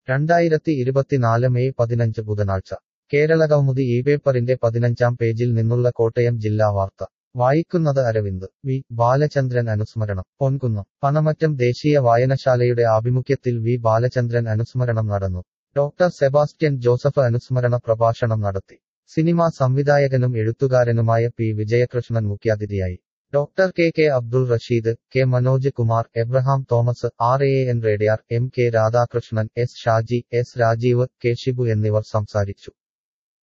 രണ്ടായിരത്തി ഇരുപത്തിനാല് മെയ് പതിനഞ്ച് ബുധനാഴ്ച കേരള കൗമുദി ഈ പേപ്പറിന്റെ പതിനഞ്ചാം പേജിൽ നിന്നുള്ള കോട്ടയം ജില്ലാ വാർത്ത വായിക്കുന്നത് അരവിന്ദ് വി ബാലചന്ദ്രൻ അനുസ്മരണം പൊൻകുന്നം പനമറ്റം ദേശീയ വായനശാലയുടെ ആഭിമുഖ്യത്തിൽ വി ബാലചന്ദ്രൻ അനുസ്മരണം നടന്നു ഡോക്ടർ സെബാസ്റ്റ്യൻ ജോസഫ് അനുസ്മരണ പ്രഭാഷണം നടത്തി സിനിമാ സംവിധായകനും എഴുത്തുകാരനുമായ പി വിജയകൃഷ്ണൻ മുഖ്യാതിഥിയായി doctor K K Abdul Rasheed K Manoj Kumar Abraham Thomas R A N Rediyar M K Radhakrishnan S Shaji S Rajeev K Shibu എന്നിവർ സംസാരിച്ചു